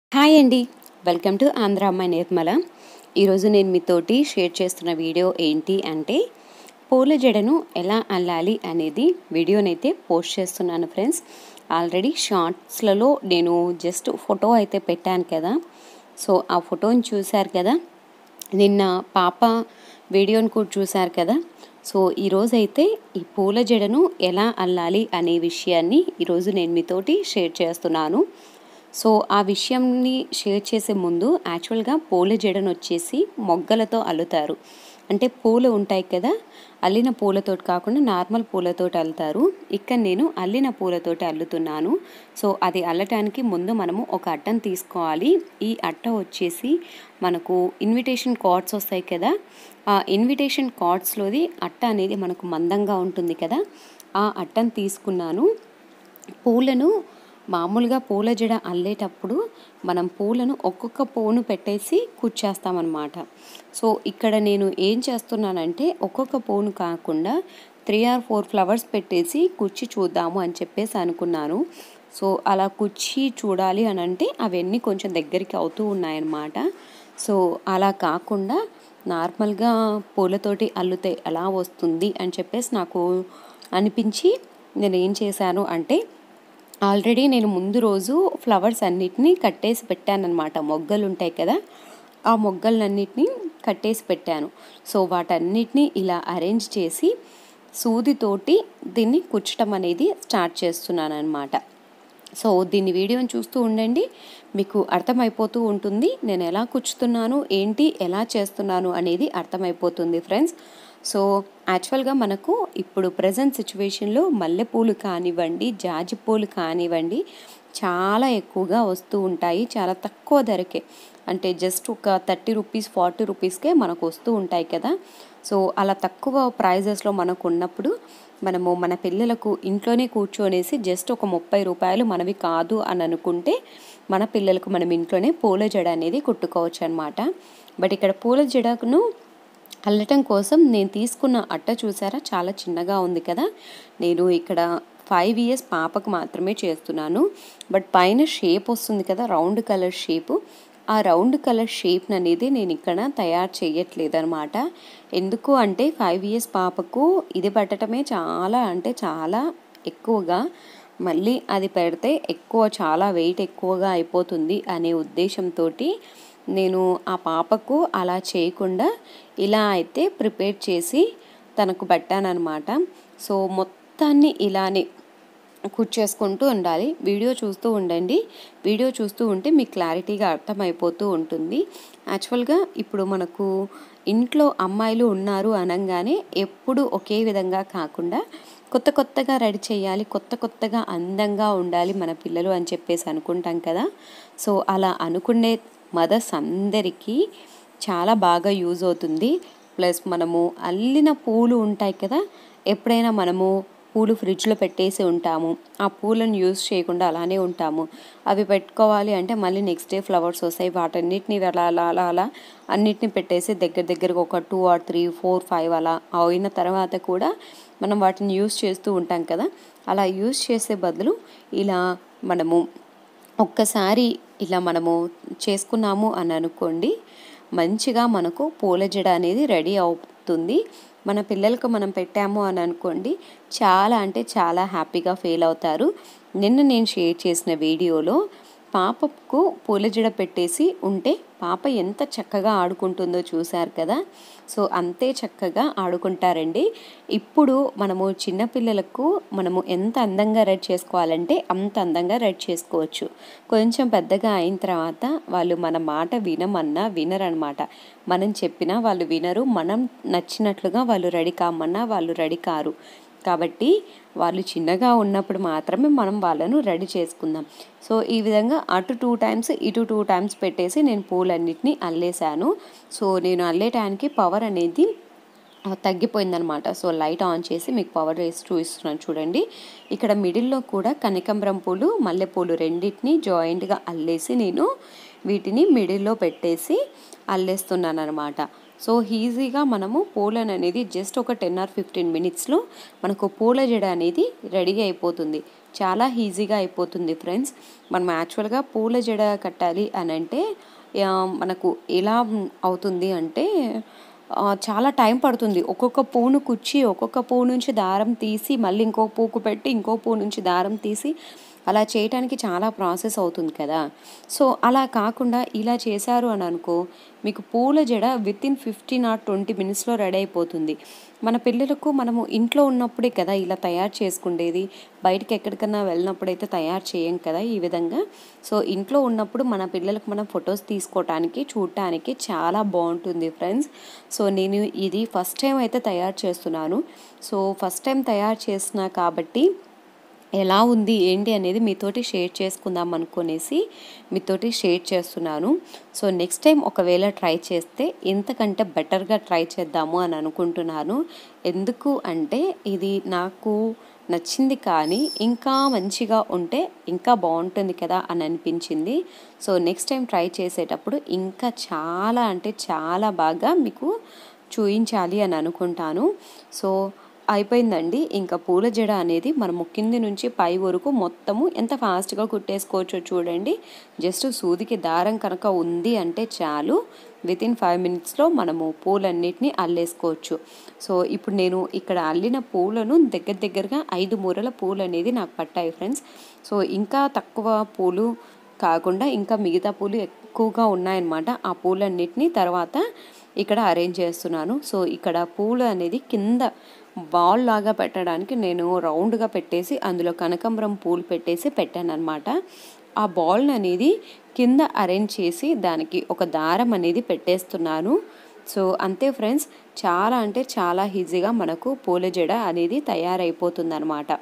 hi అండి welcome to Andhra అమ్మాయి నిర్మల ఈరోజు నేను మీతోటి షేర్ చేస్తున్న వీడియో ఏంటి అంటే పూల జడను ఎలా అల్లాలి అనేది వీడియోనైతే పోస్ట్ చేస్తున్నాను ఫ్రెండ్స్ ఆల్రెడీ షార్ట్స్లలో నేను జస్ట్ ఫోటో అయితే పెట్టాను కదా సో ఆ ఫోటోని చూశారు కదా నిన్న పాప వీడియోని కూడా చూశారు కదా సో ఈరోజు అయితే ఈ పూల జడను ఎలా అల్లాలి అనే విషయాన్ని ఈరోజు నేను మీతోటి షేర్ చేస్తున్నాను సో ఆ విషయంని షేర్ చేసే ముందు యాక్చువల్గా పూల జడను వచ్చేసి మొగ్గలతో అల్లుతారు అంటే పూలు ఉంటాయి కదా అల్లిన పూలతోటి కాకుండా నార్మల్ పూలతోటి అల్లుతారు ఇక్కడ నేను అల్లిన పూలతోటి అల్లుతున్నాను సో అది అల్లటానికి ముందు మనము ఒక అట్టను తీసుకోవాలి ఈ అట్ట వచ్చేసి మనకు ఇన్విటేషన్ కార్డ్స్ వస్తాయి కదా ఆ ఇన్విటేషన్ కార్డ్స్లోది అట్ట అనేది మనకు మందంగా ఉంటుంది కదా ఆ అట్టను తీసుకున్నాను పూలను మామూలుగా పూల జడ అల్లేటప్పుడు మనం పూలను ఒక్కొక్క పూను పెట్టేసి కూర్చేస్తామన్నమాట సో ఇక్కడ నేను ఏం చేస్తున్నానంటే ఒక్కొక్క పూను కాకుండా త్రీ ఆర్ ఫోర్ ఫ్లవర్స్ పెట్టేసి కుర్చీ చూద్దాము అని చెప్పేసి అనుకున్నాను సో అలా కుర్చీ చూడాలి అని అంటే అవన్నీ కొంచెం దగ్గరికి అవుతూ ఉన్నాయన్నమాట సో అలా కాకుండా నార్మల్గా పూలతోటి అల్లుతే ఎలా వస్తుంది అని చెప్పేసి నాకు అనిపించి నేను ఏం చేశాను అంటే ఆల్రెడీ నేను ముందు రోజు ఫ్లవర్స్ అన్నిటినీ కట్టేసి పెట్టానన్నమాట మొగ్గలు ఉంటాయి కదా ఆ మొగ్గలన్నిటినీ కట్టేసి పెట్టాను సో వాటన్నిటినీ ఇలా అరేంజ్ చేసి సూదితోటి దీన్ని కుచ్చటం అనేది స్టార్ట్ చేస్తున్నాను అనమాట సో దీన్ని వీడియోని చూస్తూ ఉండండి మీకు అర్థమైపోతూ ఉంటుంది నేను ఎలా కుచ్చుతున్నాను ఏంటి ఎలా చేస్తున్నాను అనేది అర్థమైపోతుంది ఫ్రెండ్స్ సో యాక్చువల్గా మనకు ఇప్పుడు ప్రజెంట్ సిచ్యువేషన్లో మల్లెపూలు కానివ్వండి జాజి పూలు కానివ్వండి చాలా ఎక్కువగా వస్తూ ఉంటాయి చాలా తక్కువ ధరకే అంటే జస్ట్ ఒక థర్టీ రూపీస్ ఫార్టీ రూపీస్కే మనకు వస్తూ ఉంటాయి కదా సో అలా తక్కువ ప్రైజెస్లో మనకు ఉన్నప్పుడు మనము మన పిల్లలకు ఇంట్లోనే కూర్చొనేసి జస్ట్ ఒక ముప్పై రూపాయలు మనవి కాదు అని అనుకుంటే మన పిల్లలకు మనం ఇంట్లోనే పూల జడ అనేది కుట్టుకోవచ్చు అనమాట బట్ ఇక్కడ పూల జడను అల్లటం కోసం నేను తీసుకున్న అట్ట చూసారా చాలా చిన్నగా ఉంది కదా నేను ఇక్కడ ఫైవ్ ఇయర్స్ పాపకు మాత్రమే చేస్తున్నాను బట్ పైన షేప్ వస్తుంది కదా రౌండ్ కలర్ షేపు ఆ రౌండ్ కలర్ షేప్ అనేది నేను ఇక్కడ తయారు చేయట్లేదు అనమాట ఎందుకు అంటే ఫైవ్ ఇయర్స్ పాపకు ఇది పెట్టడమే చాలా అంటే చాలా ఎక్కువగా మళ్ళీ అది పెడితే ఎక్కువ చాలా వెయిట్ ఎక్కువగా అయిపోతుంది అనే ఉద్దేశంతో నేను ఆ పాపకు అలా చేయకుండా ఇలా అయితే ప్రిపేర్ చేసి తనకు పెట్టానమాట సో మొత్తాన్ని ఇలానే కూర్చేసుకుంటూ ఉండాలి వీడియో చూస్తూ ఉండండి వీడియో చూస్తూ ఉంటే మీకు క్లారిటీగా అర్థమైపోతూ ఉంటుంది యాక్చువల్గా ఇప్పుడు మనకు ఇంట్లో అమ్మాయిలు ఉన్నారు అనగానే ఎప్పుడు ఒకే విధంగా కాకుండా కొత్త కొత్తగా రెడీ చేయాలి కొత్త కొత్తగా అందంగా ఉండాలి మన పిల్లలు అని చెప్పేసి అనుకుంటాం కదా సో అలా అనుకునే మదర్స్ అందరికీ చాలా బాగా యూజ్ అవుతుంది ప్లస్ మనము అల్లిన పూలు ఉంటాయి కదా ఎప్పుడైనా మనము పూలు ఫ్రిడ్జ్లో పెట్టేసి ఉంటాము ఆ పూలను యూజ్ చేయకుండా అలానే ఉంటాము అవి పెట్టుకోవాలి అంటే మళ్ళీ నెక్స్ట్ డే ఫ్లవర్స్ వస్తాయి వాటన్నిటిని అలా అలా అలా అలా అన్నిటిని పెట్టేసి దగ్గర దగ్గరకు ఒక two or three four five అలా అయిన తర్వాత కూడా మనం వాటిని యూజ్ చేస్తూ ఉంటాం కదా అలా యూజ్ చేసే బదులు ఇలా మనము ఒక్కసారి ఇలా మనము చేసుకున్నాము అని అనుకోండి మంచిగా మనకు పూల జడ అనేది రెడీ అవుతుంది మన పిల్లలకు మనం పెట్టాము అని అనుకోండి చాలా అంటే చాలా హ్యాపీగా ఫీల్ అవుతారు నిన్న నేను షేర్ చేసిన వీడియోలో పాపకు పూల జడ పెట్టేసి ఉంటే పాప ఎంత చక్కగా ఆడుకుంటుందో చూశారు కదా సో అంతే చక్కగా ఆడుకుంటారండి ఇప్పుడు మనము చిన్నపిల్లలకు మనము ఎంత అందంగా రెడీ చేసుకోవాలంటే అంత అందంగా రెడీ చేసుకోవచ్చు కొంచెం పెద్దగా అయిన తర్వాత వాళ్ళు మన మాట వినమన్నా వినరనమాట మనం చెప్పినా వాళ్ళు వినరు మనం నచ్చినట్లుగా వాళ్ళు రెడీ కామన్నా వాళ్ళు రెడీ కారు కాబట్టి వాళ్ళు చిన్నగా ఉన్నప్పుడు మాత్రమే మనం వాళ్ళను రెడీ చేసుకుందాం సో ఈ విధంగా అటు టూ టైమ్స్ ఇటు టూ టైమ్స్ పెట్టేసి నేను పూలన్నిటిని అల్లేసాను సో నేను అల్లేటానికి పవర్ అనేది తగ్గిపోయిందనమాట సో లైట్ ఆన్ చేసి మీకు పవర్ వేసి చూపిస్తున్నాను చూడండి ఇక్కడ మిడిల్లో కూడా కనకంబరం పూలు మల్లెపూలు రెండింటిని జాయింట్గా అల్లేసి నేను వీటిని మిడిల్లో పెట్టేసి అల్లేస్తున్నాను అనమాట సో ఈజీగా మనము పూలను అనేది జస్ట్ ఒక టెన్ ఆర్ ఫిఫ్టీన్ మినిట్స్లో మనకు పూల జడ అనేది రెడీ అయిపోతుంది చాలా ఈజీగా అయిపోతుంది ఫ్రెండ్స్ మనం యాక్చువల్గా పూల జడ కట్టాలి అని అంటే ఆ, మనకు ఎలా అవుతుంది అంటే ఆ, చాలా టైం పడుతుంది ఒక్కొక్క పువ్వును కుచ్చి ఒక్కొక్క పువ్వు నుంచి దారం తీసి మళ్ళీ ఇంకో పువ్వుకు పెట్టి ఇంకో పువ్వు నుంచి దారం తీసి అలా చేయటానికి చాలా ప్రాసెస్ అవుతుంది కదా సో అలా కాకుండా ఇలా చేశారు అని అనుకో మీకు పూల జడ within fifteen or twenty మినిట్స్లో రెడీ అయిపోతుంది మన పిల్లలకు మనము ఇంట్లో ఉన్నప్పుడే కదా ఇలా తయారు చేసుకుండేది బయటికి ఎక్కడికన్నా వెళ్ళినప్పుడైతే తయారు చేయం కదా ఈ విధంగా సో ఇంట్లో ఉన్నప్పుడు మన పిల్లలకు మనం ఫొటోస్ తీసుకోవటానికి చూడటానికి చాలా బాగుంటుంది ఫ్రెండ్స్ సో నేను ఇది ఫస్ట్ టైం అయితే తయారు చేస్తున్నాను సో ఫస్ట్ టైం తయారు చేసిన కాబట్టి ఎలా ఉంది ఏంటి అనేది మీతోటి షేర్ చేసుకుందాం అనుకునేసి మీతోటి షేర్ చేస్తున్నాను సో నెక్స్ట్ టైం ఒకవేళ ట్రై చేస్తే ఇంతకంటే బెటర్గా ట్రై చేద్దాము అని అనుకుంటున్నాను ఎందుకు అంటే ఇది నాకు నచ్చింది కానీ ఇంకా మంచిగా ఉంటే ఇంకా బాగుంటుంది కదా అని అనిపించింది సో నెక్స్ట్ టైం ట్రై చేసేటప్పుడు ఇంకా చాలా అంటే చాలా బాగా మీకు చూయించాలి అని అనుకుంటాను సో అయిపోయిందండి ఇంకా పూల జడ అనేది మనము కింది నుంచి పై వరకు మొత్తము ఎంత ఫాస్ట్గా కుట్టేసుకోవచ్చో చూడండి జస్ట్ సూదికి దారం కనుక ఉంది అంటే చాలు విత్ ఇన్ ఫైవ్ మినిట్స్లో మనము పూలన్నిటిని అల్లేసుకోవచ్చు సో ఇప్పుడు నేను ఇక్కడ అల్లిన పూలను దగ్గర దగ్గరగా ఐదు మూరల పూలు అనేది నాకు పట్టాయి ఫ్రెండ్స్ సో ఇంకా తక్కువ పూలు కాకుండా ఇంకా మిగతా పూలు ఎక్కువగా ఉన్నాయన్నమాట ఆ పూలన్నిటిని తర్వాత ఇక్కడ అరేంజ్ చేస్తున్నాను సో ఇక్కడ పూలు అనేది కింద బాల్ లాగా పెట్టడానికి నేను రౌండ్గా పెట్టేసి అందులో కనకాంబరం పూలు పెట్టేసి పెట్టాను అనమాట ఆ బాల్ అనేది కింద అరేంజ్ చేసి దానికి ఒక దారం అనేది పెట్టేస్తున్నాను సో అంతే ఫ్రెండ్స్ చాలా అంటే చాలా ఈజీగా మనకు పూల జడ అనేది తయారైపోతుంది అనమాట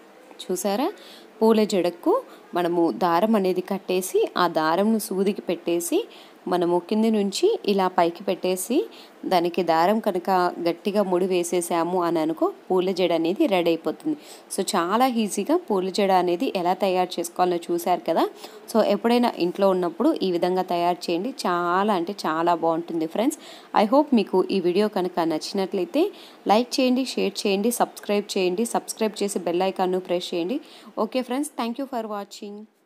చూసారా పూల జడకు మనము దారం అనేది కట్టేసి ఆ దారంను సూదికి పెట్టేసి మనము కింది నుంచి ఇలా పైకి పెట్టేసి దానికి దారం కనుక గట్టిగా ముడి వేసేసాము అని అనుకో పూల జడ అనేది రెడీ అయిపోతుంది సో చాలా ఈజీగా పూల జడ అనేది ఎలా తయారు చేసుకోవాలో చూశారు కదా సో ఎప్పుడైనా ఇంట్లో ఉన్నప్పుడు ఈ విధంగా తయారు చేయండి చాలా అంటే చాలా బాగుంటుంది ఫ్రెండ్స్ ఐ హోప్ మీకు ఈ వీడియో కనుక నచ్చినట్లయితే లైక్ చేయండి షేర్ చేయండి సబ్స్క్రైబ్ చేయండి సబ్స్క్రైబ్ చేసి బెల్ ఐకాన్ను ప్రెస్ చేయండి okay friends thank you for watching